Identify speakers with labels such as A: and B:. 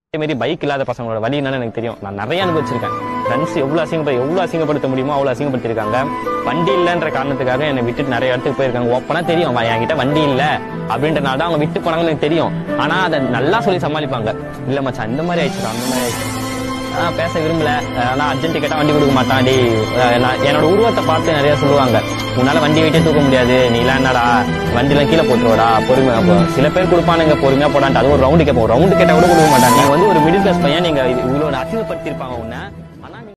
A: அதே மாதிரி பைக் இல்லாத பசங்களோட வலி என்னன்னு எனக்கு தெரியும் நான் நிறைய அனுபவிச்சிருக்கேன் ஃப்ரெண்ட்ஸ் எவ்வளவு அசிங்கப்பட எவ்வளவு அசிங்கப்படுத்த முடியுமோ அவ்வளவு அசிங்கப்படுத்திருக்காங்க வண்டி இல்லைன்ற காரணத்துக்காக என்னை விட்டுட்டு நிறைய இடத்துக்கு போயிருக்காங்க ஓப்பனா தெரியும் வா, என்கிட்ட வண்டி இல்ல அப்படின்றனால தான் அவங்க விட்டு போனாங்கன்னு எனக்கு தெரியும் ஆனா அதை நல்லா சொல்லி சமாளிப்பாங்க இல்ல மச்சான் இந்த மாதிரி ஆயிடுச்சு அந்த மாதிரி ஆயிடுச்சு ஆஹ் பேச விரும்பல ஆனா அர்ஜென்ட் கேட்டா வண்டி கொடுக்க மாட்டான் டேய் அஹ் நான் என்னோட உருவத்தை பார்த்து நிறைய சொல்லுவாங்க உன்னால வண்டி வெயிட்டே தூக்க முடியாது நீ எல்லாம் என்னடா வண்டி எல்லாம் கீழே போட்டுருவாடா பொறுமையா போ சில பேர் கொடுப்பானுங்க பொறுமையா போடான்ட்டு அது ஒரு ரவுண்டு கேட்போம் ரவுண்டு கேட்டா கூட கொடுக்க மாட்டாங்க நீங்க வந்து ஒரு மிடில் கிளாஸ் பையன் நீங்க இது- இவ்வளவு அசிங்கப்படுத்திருப்பாங்க உன்ன